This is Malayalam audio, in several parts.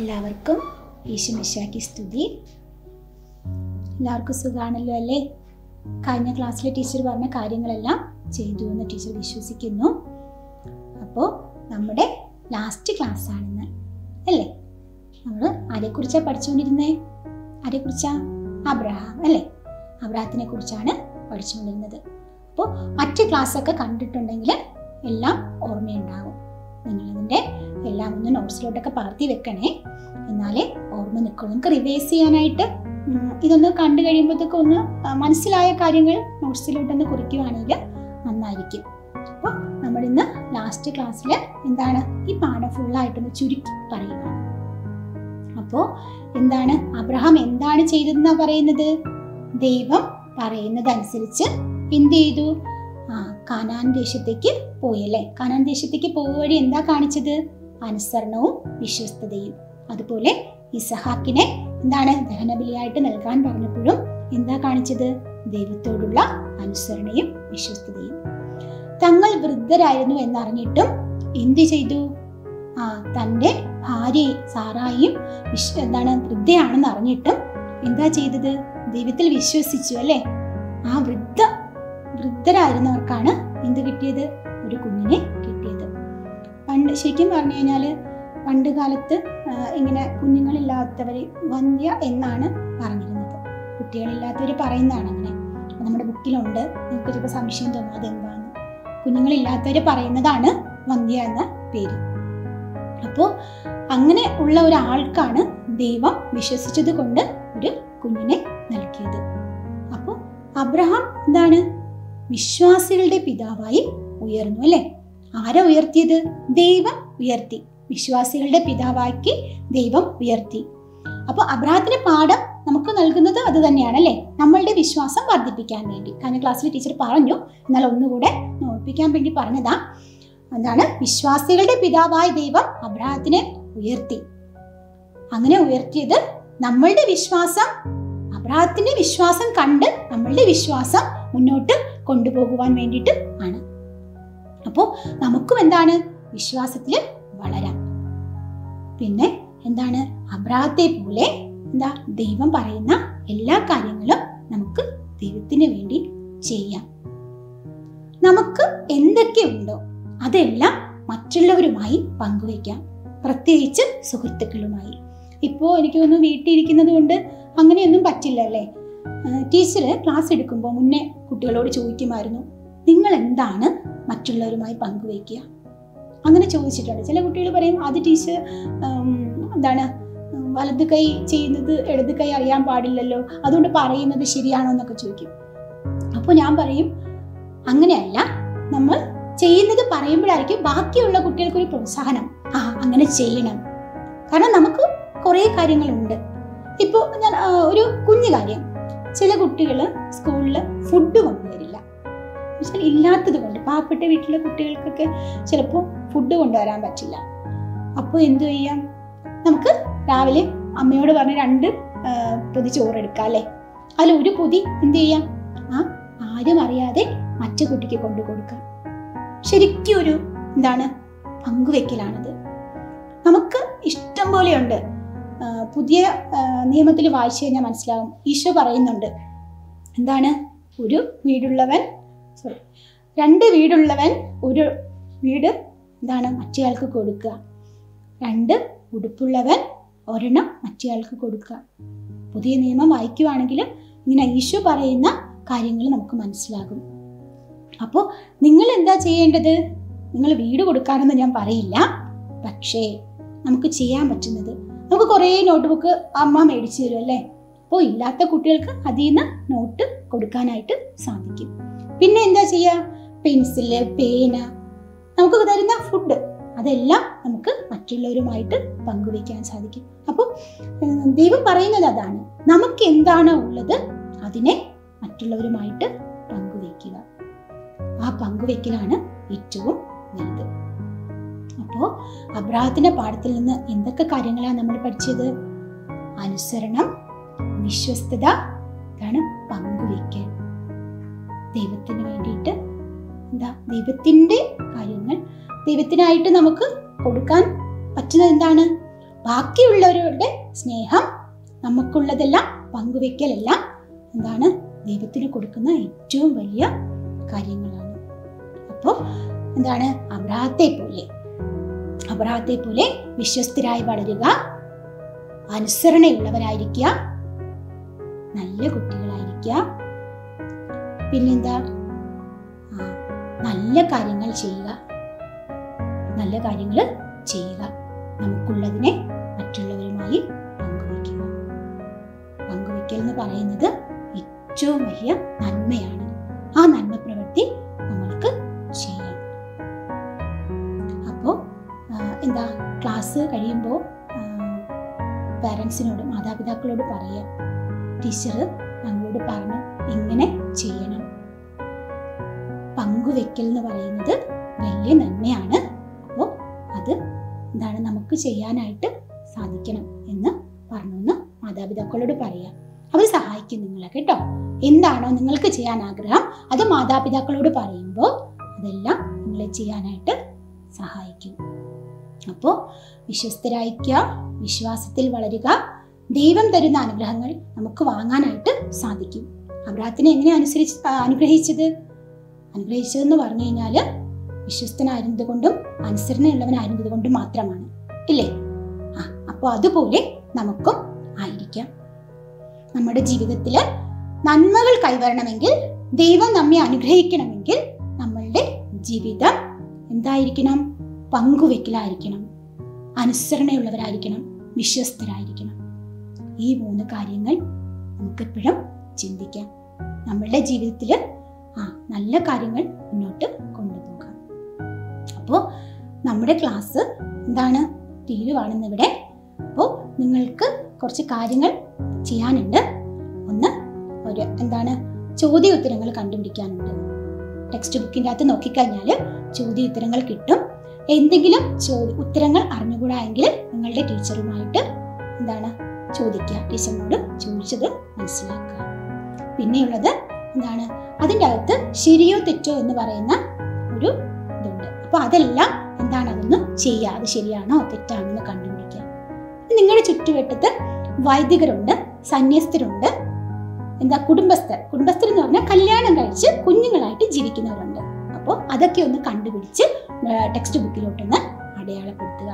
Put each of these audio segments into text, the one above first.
എല്ലാവർക്കും ഈശുമിശാക്കി സ്തുതി എല്ലാവർക്കും സുഖാണല്ലോ അല്ലേ കഴിഞ്ഞ ക്ലാസ്സിലെ ടീച്ചർ പറഞ്ഞ കാര്യങ്ങളെല്ലാം ചെയ്തു എന്ന് ടീച്ചർ വിശ്വസിക്കുന്നു അപ്പോൾ നമ്മുടെ ലാസ്റ്റ് ക്ലാസ് ആണെന്ന് അല്ലേ നമ്മൾ ആരെക്കുറിച്ചാണ് പഠിച്ചുകൊണ്ടിരുന്നേ ആരെക്കുറിച്ചാ അബ്രഹാം അല്ലേ അബ്രഹത്തിനെ കുറിച്ചാണ് പഠിച്ചുകൊണ്ടിരുന്നത് അപ്പോൾ മറ്റ് ക്ലാസ്സൊക്കെ കണ്ടിട്ടുണ്ടെങ്കിൽ എല്ലാം ഓർമ്മയുണ്ടാകും നിങ്ങളതിൻ്റെ എല്ലാം ഒന്ന് നോട്ട്സിലോട്ടൊക്കെ പകർത്തി വെക്കണേ എന്നാലേ ഓർമ്മ നിൽക്കുള്ളൂ നമുക്ക് റിവൈസ് ചെയ്യാനായിട്ട് ഉം, ഇതൊന്ന് കണ്ടു കഴിയുമ്പോഴത്തേക്കും ഒന്ന് ആ, മനസ്സിലായ കാര്യങ്ങൾ നോട്ട്സിലോട്ടൊന്ന് കുറിക്കുവാണെങ്കിൽ നന്നായിരിക്കും അപ്പോൾ നമ്മൾ ഇന്ന് ലാസ്റ്റ് ക്ലാസ്സിൽ എന്താണ് ഈ പാഠം ഫുള്ളായിട്ടൊന്ന് ചുരുക്കി പറയുകയാണ് അപ്പോൾ എന്താണ് അബ്രഹാം എന്താണ് ചെയ്തതെന്നാ പറയുന്നത് ദൈവം പറയുന്നതനുസരിച്ച് എന്ത് ചെയ്തു ആ കാനാൻ ദേശത്തേക്ക് പോയി അല്ലേ കാനാൻ ദേശത്തേക്ക് പോകുക വഴി എന്താ കാണിച്ചത് അനുസരണവും വിശ്വസ്തതയും അതുപോലെ ഇസഹാക്കിനെ എന്താണ് ദഹനബലിയായിട്ട് നൽകാൻ പറഞ്ഞപ്പോഴും എന്താ കാണിച്ചത് ദൈവത്തോടുള്ള അനുസരണയും വിശ്വസ്തതയും തങ്ങൾ വൃദ്ധരായിരുന്നു എന്നറിഞ്ഞിട്ടും എന്ത് ചെയ്തു ആ തൻ്റെ ഭാര്യ സാറായും വിശ്വ എന്താണ് വൃദ്ധയാണെന്ന് അറിഞ്ഞിട്ടും എന്താ ചെയ്തത് ദൈവത്തിൽ വിശ്വസിച്ചു അല്ലേ ആ വൃദ്ധ വൃദ്ധരായിരുന്നവർക്കാണ് എന്ത് കിട്ടിയത് ഒരു കുഞ്ഞിനെ കിട്ടിയത് പണ്ട് ശരിക്കും പറഞ്ഞു കഴിഞ്ഞാൽ പണ്ട് കാലത്ത് ആ, ഇങ്ങനെ കുഞ്ഞുങ്ങളില്ലാത്തവർ വന്ധ്യ എന്നാണ് പറഞ്ഞിരുന്നത് കുട്ടികളില്ലാത്തവർ പറയുന്നതാണ് അങ്ങനെ അപ്പൊ നമ്മുടെ ബുക്കിലുണ്ട് നിങ്ങൾക്ക് ചിലപ്പോൾ സംശയം തോന്നും അതെന്താന്ന് കുഞ്ഞുങ്ങളില്ലാത്തവർ പറയുന്നതാണ് വന്ധ്യ എന്ന പേര് അപ്പോൾ അങ്ങനെ ഉള്ള ഒരാൾക്കാണ് ദൈവം വിശ്വസിച്ചത് കൊണ്ട് ഒരു കുഞ്ഞിനെ നൽകിയത് അപ്പോൾ അബ്രഹാം എന്താണ് വിശ്വാസികളുടെ പിതാവായി ഉയർന്നു അല്ലേ ആരാ ഉയർത്തിയത് ദൈവം ഉയർത്തി വിശ്വാസികളുടെ പിതാവാക്കി ദൈവം ഉയർത്തി അപ്പോൾ അബ്രഹത്തിന്റെ പാഠം നമുക്ക് നൽകുന്നത് അത് തന്നെയാണ് അല്ലേ നമ്മളുടെ വിശ്വാസം വർദ്ധിപ്പിക്കാൻ വേണ്ടി കഴിഞ്ഞ ക്ലാസ്സിൽ ടീച്ചർ പറഞ്ഞു എന്നാൽ ഒന്നുകൂടെ ഓർപ്പിക്കാൻ വേണ്ടി പറഞ്ഞതാ എന്താണ് വിശ്വാസികളുടെ പിതാവായ ദൈവം അബ്രഹത്തിനെ ഉയർത്തി അങ്ങനെ ഉയർത്തിയത് നമ്മളുടെ വിശ്വാസം അബ്രഹത്തിന്റെ വിശ്വാസം കണ്ട് നമ്മളുടെ വിശ്വാസം മുന്നോട്ട് കൊണ്ടുപോകുവാൻ വേണ്ടിയിട്ട് ആണ് അപ്പോൾ നമുക്കും എന്താണ് വിശ്വാസത്തിൽ വളരാം പിന്നെ എന്താണ് അബ്രാഹത്തെ പോലെ എന്താ ദൈവം പറയുന്ന എല്ലാ കാര്യങ്ങളും നമുക്ക് ദൈവത്തിന് വേണ്ടി ചെയ്യാം നമുക്ക് എന്തൊക്കെയുണ്ടോ അതെല്ലാം മറ്റുള്ളവരുമായി പങ്കുവയ്ക്കാം പ്രത്യേകിച്ച് സുഹൃത്തുക്കളുമായി ഇപ്പോൾ എനിക്ക് തോന്നുന്നു വീട്ടിലിരിക്കുന്നത് കൊണ്ട് അങ്ങനെയൊന്നും പറ്റില്ല അല്ലേ ടീച്ചർ ക്ലാസ് എടുക്കുമ്പോൾ മുന്നേ കുട്ടികളോട് ചോദിക്കുമായിരുന്നു നിങ്ങൾ എന്താണ് മറ്റുള്ളവരുമായി പങ്കുവയ്ക്കുക അങ്ങനെ ചോദിച്ചിട്ടുണ്ട് ചില കുട്ടികൾ പറയും അത് ടീച്ചർ ഉം, എന്താണ് ഉം, വലത് കൈ ചെയ്യുന്നത് ഇടത് കൈ അറിയാൻ പാടില്ലല്ലോ അതുകൊണ്ട് പറയുന്നത് ശരിയാണോ എന്നൊക്കെ ചോദിക്കും അപ്പോൾ ഞാൻ പറയും അങ്ങനെയല്ല നമ്മൾ ചെയ്യുന്നത് പറയുമ്പോഴായിരിക്കും ബാക്കിയുള്ള കുട്ടികൾക്ക് ഒരു പ്രോത്സാഹനം ആ അങ്ങനെ ചെയ്യണം കാരണം നമുക്ക് കുറേ കാര്യങ്ങളുണ്ട് ഇപ്പോൾ ഞാൻ ആ, ഒരു കുഞ്ഞു കാര്യം ചില കുട്ടികൾ സ്കൂളിൽ ഫുഡ് കൊണ്ടുവരില്ല എന്നുവെച്ചാൽ ഇല്ലാത്തത് കൊണ്ട് പാവപ്പെട്ട വീട്ടിലെ കുട്ടികൾക്കൊക്കെ ചിലപ്പോൾ ഫുഡ് കൊണ്ടുവരാൻ പറ്റില്ല അപ്പോൾ എന്തു ചെയ്യാം നമുക്ക് രാവിലെ അമ്മയോട് പറഞ്ഞ് രണ്ട് ആ, പൊതി ചോറ് എടുക്കാം അല്ലേ അതിൽ ഒരു പൊതി എന്ത് ചെയ്യാം ആ ആരും അറിയാതെ മറ്റു കുട്ടിക്ക് കൊണ്ടു കൊടുക്കാം ശരിക്കും ഒരു എന്താണ് പങ്കുവെക്കലാണത് നമുക്ക് ഇഷ്ടം പോലെയുണ്ട് ആ, പുതിയ നിയമത്തിൽ വായിച്ചു കഴിഞ്ഞാൽ മനസ്സിലാവും ഈശോ പറയുന്നുണ്ട് എന്താണ് ഒരു വീടുള്ളവൻ സോറി രണ്ട് വീടുള്ളവൻ ഒരു വീട് എന്താണ് മറ്റേയാൾക്ക് കൊടുക്കുക രണ്ട് ഉടുപ്പുള്ളവൻ ഒരെണ്ണം മറ്റേയാൾക്ക് കൊടുക്കുക പുതിയ നിയമം വായിക്കുവാണെങ്കിൽ ഇങ്ങനെ ഈശോ പറയുന്ന കാര്യങ്ങൾ നമുക്ക് മനസ്സിലാകും അപ്പോൾ നിങ്ങൾ എന്താ ചെയ്യേണ്ടത് നിങ്ങൾ വീട് കൊടുക്കാനൊന്നും ഞാൻ പറയില്ല പക്ഷേ നമുക്ക് ചെയ്യാൻ പറ്റുന്നത് നമുക്ക് കുറേ നോട്ട് ബുക്ക് അമ്മ മേടിച്ചു തരും അല്ലേ അപ്പോൾ ഇല്ലാത്ത കുട്ടികൾക്ക് അതിൽ നിന്ന് നോട്ട് കൊടുക്കാനായിട്ട് സാധിക്കും പിന്നെ എന്താ ചെയ്യുക പെൻസില് പേന നമുക്ക് തരുന്ന ഫുഡ് അതെല്ലാം നമുക്ക് മറ്റുള്ളവരുമായിട്ട് പങ്കുവയ്ക്കാൻ സാധിക്കും അപ്പോൾ ഉം, ദൈവം പറയുന്നത് അതാണ് നമുക്ക് എന്താണോ ഉള്ളത് അതിനെ മറ്റുള്ളവരുമായിട്ട് പങ്കുവയ്ക്കുക ആ പങ്കുവയ്ക്കലാണ് ഏറ്റവും വലുത് അപ്പോൾ അബ്രാഹത്തിന്റെ പാഠത്തിൽ നിന്ന് എന്തൊക്കെ കാര്യങ്ങളാണ് നമ്മൾ പഠിച്ചത് അനുസരണം വിശ്വസ്തത ഇതാണ് പങ്കുവയ്ക്കൽ ദൈവത്തിന് വേണ്ടിയിട്ട് എന്താ ദൈവത്തിൻ്റെ കാര്യങ്ങൾ ദൈവത്തിനായിട്ട് നമുക്ക് കൊടുക്കാൻ പറ്റുന്നത് എന്താണ് ബാക്കിയുള്ളവരുടെ സ്നേഹം നമുക്കുള്ളതെല്ലാം പങ്കുവെക്കലെല്ലാം എന്താണ് ദൈവത്തിന് കൊടുക്കുന്ന ഏറ്റവും വലിയ കാര്യങ്ങളാണ് അപ്പോൾ എന്താണ് അബ്രാഹത്തെ പോലെ അബ്രാഹത്തെ പോലെ വിശ്വസ്തരായി വളരുക അനുസരണയുള്ളവരായിരിക്കുക നല്ല കുട്ടികളായിരിക്കുക പിന്നെന്താ ആ, നല്ല കാര്യങ്ങൾ ചെയ്യുക നല്ല കാര്യങ്ങൾ ചെയ്യുക നമുക്കുള്ളതിനെ മറ്റുള്ളവരുമായി പങ്കുവയ്ക്കുക പങ്കുവയ്ക്കൽ എന്ന് പറയുന്നത് ഏറ്റവും വലിയ നന്മയാണ് ആ നന്മ പ്രവൃത്തി നമ്മൾക്ക് ചെയ്യാം അപ്പോൾ എന്താ ക്ലാസ് കഴിയുമ്പോൾ പാരൻസിനോട് മാതാപിതാക്കളോട് പറയാം ടീച്ചർ ഞങ്ങളോട് പറഞ്ഞു ഇങ്ങനെ ചെയ്യണം പങ്കുവെക്കൽ എന്ന് പറയുന്നത് വലിയ നന്മയാണ് അപ്പോൾ അത് എന്താണ് നമുക്ക് ചെയ്യാനായിട്ട് സാധിക്കണം എന്ന് പറഞ്ഞു എന്ന് മാതാപിതാക്കളോട് പറയാം അവർ സഹായിക്കും നിങ്ങളെ കേട്ടോ എന്താണോ നിങ്ങൾക്ക് ചെയ്യാൻ ആഗ്രഹം അത് മാതാപിതാക്കളോട് പറയുമ്പോൾ അതെല്ലാം നിങ്ങളെ ചെയ്യാനായിട്ട് സഹായിക്കും അപ്പോൾ വിശ്വസ്തരായിരിക്കുക വിശ്വാസത്തിൽ വളരുക ദൈവം തരുന്ന അനുഗ്രഹങ്ങൾ നമുക്ക് വാങ്ങാനായിട്ട് സാധിക്കും അബ്രാഹത്തിനെ എങ്ങനെ അനുസരിച്ച് ആ, അനുഗ്രഹിച്ചത് അനുഗ്രഹിച്ചതെന്ന് പറഞ്ഞു കഴിഞ്ഞാൽ വിശ്വസ്തനായിരുന്നത് കൊണ്ടും അനുസരണയുള്ളവനായിരുന്നത് കൊണ്ടും മാത്രമാണ് ഇല്ലേ ആ അപ്പോൾ അതുപോലെ നമുക്കും ആയിരിക്കാം നമ്മുടെ ജീവിതത്തിൽ നന്മകൾ കൈവരണമെങ്കിൽ ദൈവം നമ്മെ അനുഗ്രഹിക്കണമെങ്കിൽ നമ്മളുടെ ജീവിതം എന്തായിരിക്കണം പങ്കുവെക്കലായിരിക്കണം അനുസരണയുള്ളവരായിരിക്കണം വിശ്വസ്തരായിരിക്കണം ഈ മൂന്ന് കാര്യങ്ങൾ നമുക്കെപ്പോഴും ചിന്തിക്കാം നമ്മളുടെ ജീവിതത്തിൽ ആ നല്ല കാര്യങ്ങൾ മുന്നോട്ട് കൊണ്ടുപോകാം അപ്പോൾ നമ്മുടെ ക്ലാസ് എന്താണ് തീരുവാണെന്ന് ഇവിടെ അപ്പോൾ നിങ്ങൾക്ക് കുറച്ച് കാര്യങ്ങൾ ചെയ്യാനുണ്ട് ഒന്ന് ഒരു എന്താണ് ചോദ്യ ഉത്തരങ്ങൾ കണ്ടുപിടിക്കാനുണ്ട് ടെക്സ്റ്റ് ബുക്കിൻ്റെ അകത്ത് നോക്കിക്കഴിഞ്ഞാൽ ചോദ്യ ഉത്തരങ്ങൾ കിട്ടും എന്തെങ്കിലും ചോദ്യ ഉത്തരങ്ങൾ അറിഞ്ഞുകൂടാ എങ്കിൽ നിങ്ങളുടെ ടീച്ചറുമായിട്ട് എന്താണ് ചോദിക്കുക ടീച്ചറിനോട് ചോദിച്ചത് മനസ്സിലാക്കുക പിന്നെയുള്ളത് എന്താണ് അതിൻ്റെ അകത്ത് ശരിയോ തെറ്റോ എന്ന് പറയുന്ന ഒരു ഇതുണ്ട് അപ്പോൾ അതെല്ലാം എന്താണ് അതൊന്ന് ചെയ്യുക അത് ശരിയാണോ തെറ്റാണോ എന്ന് കണ്ടുപിടിക്കുക നിങ്ങളുടെ ചുറ്റുവട്ടത്ത് വൈദികരുണ്ട് സന്യസ്തരുണ്ട് എന്താ കുടുംബസ്ഥർ കുടുംബസ്ഥർ എന്ന് പറഞ്ഞാൽ കല്യാണം കഴിച്ച് കുഞ്ഞുങ്ങളായിട്ട് ജീവിക്കുന്നവരുണ്ട് അപ്പോൾ അതൊക്കെ ഒന്ന് കണ്ടുപിടിച്ച് ടെക്സ്റ്റ് ബുക്കിലോട്ടൊന്ന് അടയാളപ്പെടുത്തുക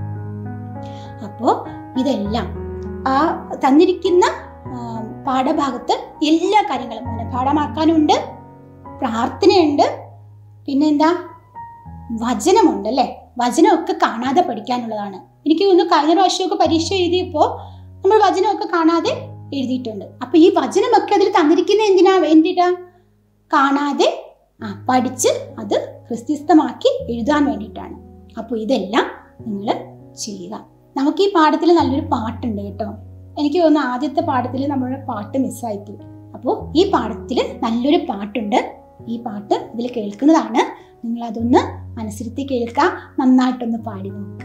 അപ്പോൾ ഇതെല്ലാം ആ തന്നിരിക്കുന്ന ആ, പാഠഭാഗത്ത് എല്ലാ കാര്യങ്ങളും മനഃപാഠമാക്കാനുണ്ട് പ്രാർത്ഥനയുണ്ട് പിന്നെന്താ വചനമുണ്ട് അല്ലേ വചനമൊക്കെ കാണാതെ പഠിക്കാനുള്ളതാണ് എനിക്ക് തോന്നുന്നു കഴിഞ്ഞ പ്രാവശ്യമൊക്കെ പരീക്ഷ എഴുതിയപ്പോൾ നമ്മൾ വചനമൊക്കെ കാണാതെ എഴുതിയിട്ടുണ്ട് അപ്പൊ ഈ വചനമൊക്കെ അതിൽ തന്നിരിക്കുന്ന എന്തിനാ വേണ്ടിയിട്ടാ കാണാതെ ആ പഠിച്ച് അത് ഹൃസ്യസ്ഥമാക്കി എഴുതാൻ വേണ്ടിയിട്ടാണ് അപ്പോൾ ഇതെല്ലാം നിങ്ങൾ ചെയ്യുക നമുക്ക് ഈ പാഠത്തിൽ നല്ലൊരു പാട്ടുണ്ട് കേട്ടോ എനിക്ക് തോന്നുന്നു ആദ്യത്തെ പാഠത്തിൽ നമ്മുടെ പാട്ട് മിസ്സായിപ്പോയി അപ്പോൾ ഈ പാഠത്തിൽ നല്ലൊരു പാട്ടുണ്ട് ഈ പാട്ട് ഇതിൽ കേൾക്കുന്നതാണ് നിങ്ങൾ അതൊന്ന് മനസ്സിരുത്തി കേൾക്കുക നന്നായിട്ടൊന്ന് പാടി നോക്കുക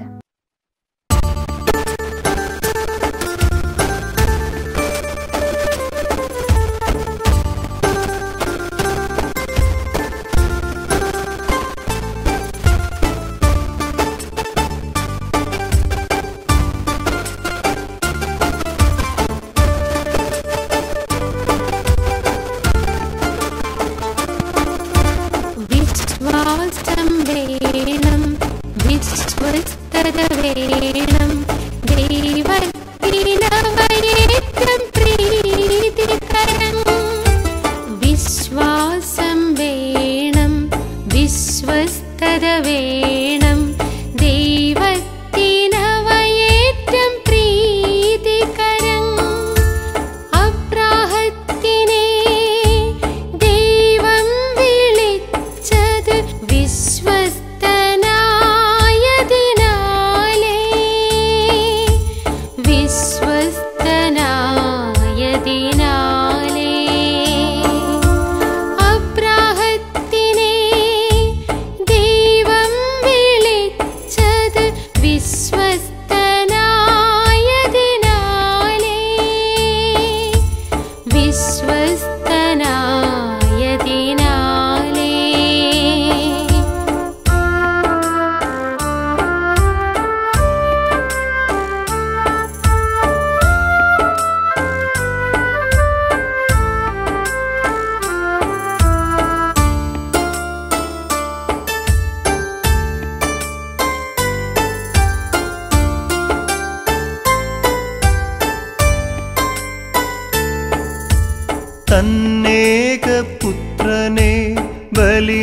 വിശ്വാസം വേണം വിശ്വസ്തത വേണം ദൈവത്തിനവരേറ്റം പ്രീതികരം വിശ്വാസം വേണം വിശ്വസ്തത വേണം ദൈവത്തിനവയേറ്റം പ്രീതികരം അബ്രാഹത്തിനെ ദൈവം വിളിച്ചത് വിശ്വസ്തനായതിനാലേ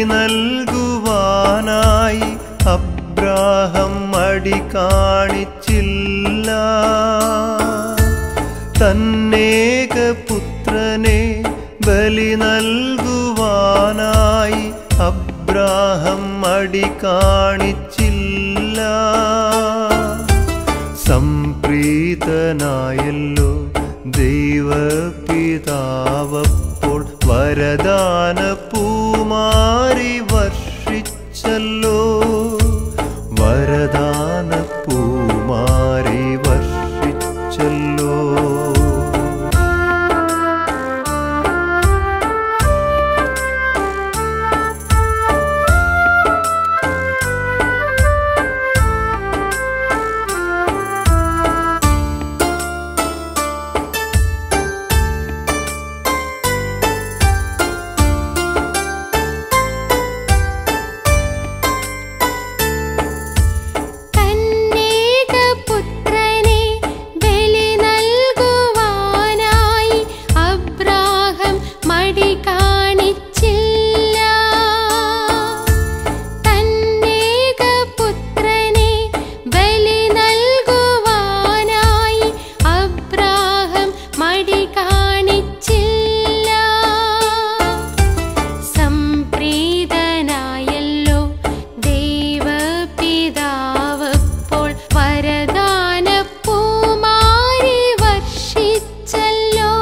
നൽകുവാനായി അബ്രാഹം മടി കാണിച്ചില്ല തന്നേക പുത്രനെ ബലി നൽകുവാനായി അബ്രാഹം മടി കാണിച്ചില്ല സംപ്രീതനായല്ലോ ദൈവപിതാവപ്പോൾ വരദാന പൂമാരി വർഷിച്ചല്ലോ വരദാന പൂമാരി വർഷിച്ചല്ലോ തന്നേക പുത്രനെ ബലി നൽകുവാനായി അബ്രാഹം മടി കാണിച്ചില്ല തന്നേക പുത്രനെ ബലി നൽകുവാനായി അബ്രാഹം മടി കാണിച്ചില്ല സംപ്രീതനായല്ലോ ദൈവപിതാവപ്പോൾ വരദാന പൂമാരി വർഷിച്ചല്ലോ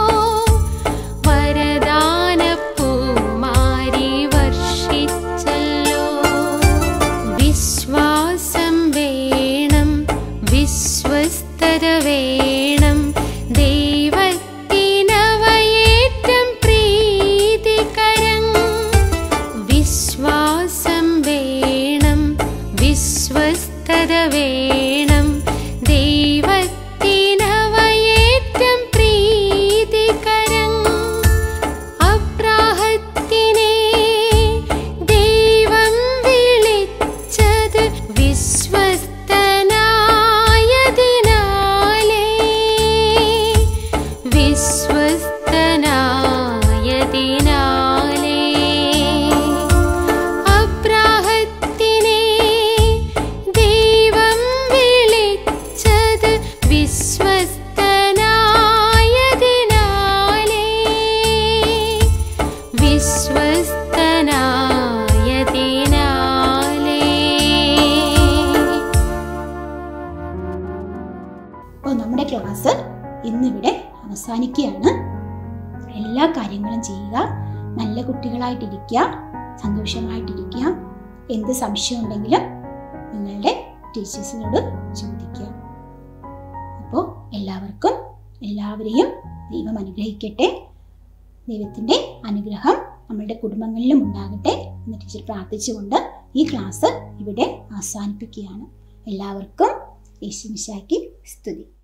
വരദാന പൂമാരി വർഷിച്ചല്ലോ വിശ്വാസം വേണം വിശ്വസ്തത വേണം ദൈവത്തിനവയേറ്റം പ്രീതികരം വിശ്വാസം വേണം വിശ്വസ്തത വേണം ദൈവത്തിനവയേറ്റം പ്രീതികരം അബ്രാഹത്തിനെ ദൈവം വിളിച്ചത് വിശ്വസ്തനായതിനാലേ വിശ്വസ്തനായതിനാലേ അബ്രാഹത്തിനെ ദൈവം വിളിച്ചത് വിശ്വസ്തനായതിനാലേ വിശ്വസ്തനായതിനാലേ അപ്പോൾ നമ്മുടെ ക്ലാസ് ഇന്നിവിടെ അവസാനിക്കുകയാണ് എല്ലാ കാര്യങ്ങളും ചെയ്യുക നല്ല കുട്ടികളായിട്ടിരിക്കുക സന്തോഷമായിട്ടിരിക്കുക എന്ത് സംശയം ഉണ്ടെങ്കിലും നിങ്ങളുടെ ടീച്ചേഴ്സിനോട് ചോദിക്കുക അപ്പോൾ എല്ലാവർക്കും എല്ലാവരെയും ദൈവം അനുഗ്രഹിക്കട്ടെ ദൈവത്തിൻ്റെ അനുഗ്രഹം നമ്മളുടെ കുടുംബങ്ങളിലും ഉണ്ടാകട്ടെ എന്ന് ടീച്ചർ പ്രാർത്ഥിച്ചുകൊണ്ട് ഈ ക്ലാസ് ഇവിടെ അവസാനിപ്പിക്കുകയാണ് എല്ലാവർക്കും യേശുമിശാക്കി സ്തുതി